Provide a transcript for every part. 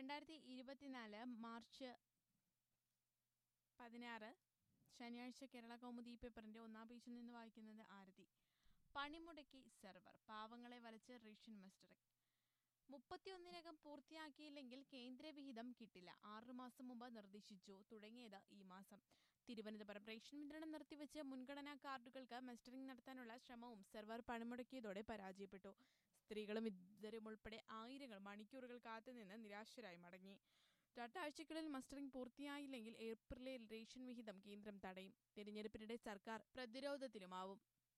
രണ്ടായിരത്തി ഇരുപത്തിനാല് മാർച്ച് പതിനാറ് ശനിയാഴ്ച കേരള കൗമുദി ഈ പേപ്പറിന്റെ ഒന്നാം പേജിൽ നിന്ന് വായിക്കുന്നത് ആരതി പണിമുടക്കി സെർവർ പാവങ്ങളെ വലച്ച് റേഷൻ മസ്റ്ററിംഗ് മുപ്പത്തിയൊന്നിനകം പൂർത്തിയാക്കിയില്ലെങ്കിൽ കേന്ദ്രവിഹിതം കിട്ടില്ല ആറുമാസം മുമ്പ് നിർദ്ദേശിച്ചു തുടങ്ങിയത് ഈ മാസം തിരുവനന്തപുരം റേഷൻ വിതരണം നിർത്തിവെച്ച് മുൻഗണനാ കാർഡുകൾക്ക് മസ്റ്ററിംഗ് നടത്താനുള്ള ശ്രമവും സെർവർ പണിമുടക്കിയതോടെ പരാജയപ്പെട്ടു സ്ത്രീകളും ഇതരും ഉൾപ്പെടെ ആയിരങ്ങൾ മണിക്കൂറുകൾ കാത്തുനിന്ന് നിരാശരായി മടങ്ങി രണ്ടാഴ്ചയ്ക്കുള്ളിൽ മസ്റ്ററിംഗ് പൂർത്തിയായില്ലെങ്കിൽ ഏപ്രിലിൽ റേഷൻ വിഹിതം കേന്ദ്രം തടയും തിരഞ്ഞെടുപ്പിനിടെ സർക്കാർ പ്രതിരോധത്തിലുമാവും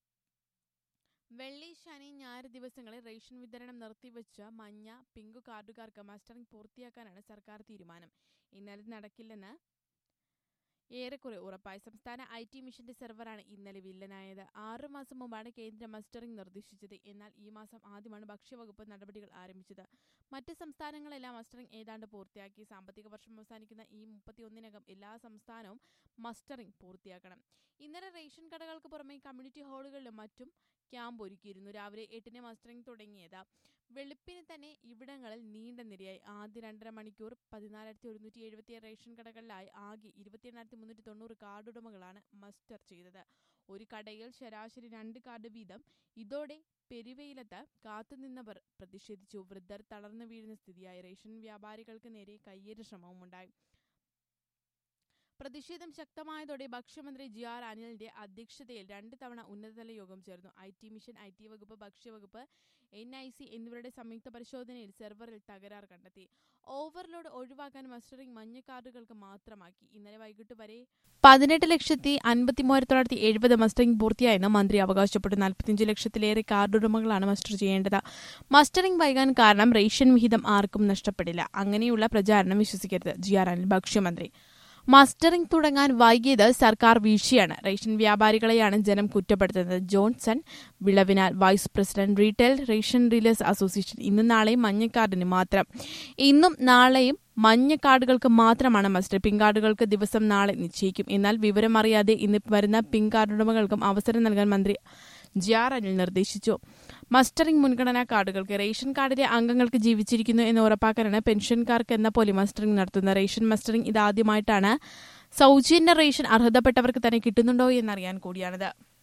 വെള്ളി ശനി ഞായർ ദിവസങ്ങളിൽ റേഷൻ വിതരണം നിർത്തിവെച്ച മഞ്ഞ പിങ്ക് കാർഡുകാർക്ക് മസ്റ്ററിംഗ് പൂർത്തിയാക്കാനാണ് സർക്കാർ തീരുമാനം ഇന്നലെ നടക്കില്ലെന്ന് ഏറെക്കുറെ ഉറപ്പായി സംസ്ഥാന ഐ ടി മിഷന്റെ സെർവറാണ് ഇന്നലെ വില്ലനായത് ആറു മാസം മുമ്പാണ് കേന്ദ്ര മസ്റ്ററിംഗ് നിർദ്ദേശിച്ചത് എന്നാൽ ഈ മാസം ആദ്യമാണ് ഭക്ഷ്യവകുപ്പ് നടപടികൾ ആരംഭിച്ചത് മറ്റ് സംസ്ഥാനങ്ങളെല്ലാം മസ്റ്ററിംഗ് ഏതാണ്ട് പൂർത്തിയാക്കി സാമ്പത്തിക വർഷം അവസാനിക്കുന്ന ഈ മുപ്പത്തിയൊന്നിനകം എല്ലാ സംസ്ഥാനവും മസ്റ്ററിംഗ് പൂർത്തിയാക്കണം ഇന്നലെ റേഷൻ കടകൾക്ക് പുറമെ കമ്മ്യൂണിറ്റി ഹാളുകളിലും മറ്റും ക്യാമ്പ് ഒരുക്കിയിരുന്നു രാവിലെ എട്ടിന് മസ്റ്ററിംഗ് തുടങ്ങിയത് വെളുപ്പിന് തന്നെ ഇവിടങ്ങളിൽ നീണ്ട നിരയായി ആദ്യ രണ്ടര മണിക്കൂർ പതിനാലായിരത്തി ഒരുന്നൂറ്റി എഴുപത്തി റേഷൻ കടകളിലായി ആകെ ഇരുപത്തിയെണ്ണായിരത്തി മുന്നൂറ്റി തൊണ്ണൂറ് കാർഡുടമകളാണ് മസ്റ്റർ ചെയ്തത് ഒരു കടയിൽ ശരാശരി രണ്ട് കാർഡ് വീതം ഇതോടെ പെരുവെയിലത്ത് കാത്തുനിന്നവർ പ്രതിഷേധിച്ചു വൃദ്ധർ തളർന്നു വീഴുന്ന സ്ഥിതിയായി റേഷൻ വ്യാപാരികൾക്ക് നേരെ കയ്യേറ്റ ശ്രമവും ഉണ്ടായി പ്രതിഷേധം ശക്തമായതോടെ ഭക്ഷ്യമന്ത്രി ജി ആർ അനിലിന്റെ അധ്യക്ഷതയിൽ രണ്ട് തവണ ഉന്നതതല യോഗം ചേർന്നു I T mission I T വകുപ്പ് ഭക്ഷ്യവകുപ്പ് എൻ ഐ സി എന്നിവരുടെ സംയുക്ത പരിശോധനയിൽ സെർവറിൽ തകരാർ കണ്ടെത്തി ഓവർലോഡ് ഒഴിവാക്കാൻ മസ്റ്ററിംഗ് മഞ്ഞ കാർഡുകൾക്ക് മാത്രമാക്കി ഇന്നലെ വൈകിട്ട് വരെ പതിനെട്ട് ലക്ഷത്തി അൻപത്തി മൂവായിരത്തി തൊള്ളായിരത്തി എഴുപത് മസ്റ്ററിംഗ് പൂർത്തിയായെന്ന് മന്ത്രി അവകാശപ്പെട്ടു നാൽപ്പത്തിയഞ്ച് ലക്ഷത്തിലേറെ കാർഡുടമകളാണ് മസ്റ്റർ ചെയ്യേണ്ടത് മസ്റ്ററിംഗ് വൈകാൻ കാരണം റേഷൻ വിഹിതം ആർക്കും നഷ്ടപ്പെടില്ല അങ്ങനെയുള്ള പ്രചാരണം വിശ്വസിക്കരുത് ജി ആർ അനിൽ ഭക്ഷ്യമന്ത്രി മസ്റ്ററിംഗ് തുടങ്ങാൻ വൈകിയത് സർക്കാർ വീഴ്ചയാണ് റേഷൻ വ്യാപാരികളെയാണ് ജനം കുറ്റപ്പെടുത്തുന്നത് ജോൺസൺ വിളവിനാൽ vice president retail ration dealers association ഇന്നും നാളെയും മഞ്ഞക്കാർഡിന് മാത്രം ഇന്നും നാളെയും മഞ്ഞ കാർഡുകൾക്ക് മാത്രമാണ് മസ്റ്റർ പിങ്ക് കാർഡുകൾക്ക് ദിവസം നാളെ നിശ്ചയിക്കും എന്നാൽ വിവരമറിയാതെ ഇന്ന് വരുന്ന പിങ്ക് കാർഡ് ഉടമകൾക്കും അവസരം നൽകാൻ മന്ത്രി ജി ആർ അനിൽ നിർദ്ദേശിച്ചു മസ്റ്ററിംഗ് മുൻഗണനാ കാർഡുകൾക്ക് റേഷൻ കാർഡിലെ അംഗങ്ങൾക്ക് ജീവിച്ചിരിക്കുന്നു എന്ന് ഉറപ്പാക്കാനാണ് പെൻഷൻകാർക്ക് എന്ന പോലെ മസ്റ്ററിംഗ് നടത്തുന്നത് റേഷൻ മസ്റ്ററിംഗ് ഇതാദ്യമായിട്ടാണ് സൗജന്യ റേഷൻ അർഹതപ്പെട്ടവർക്ക് തന്നെ കിട്ടുന്നുണ്ടോ എന്നറിയാൻ കൂടിയാണിത്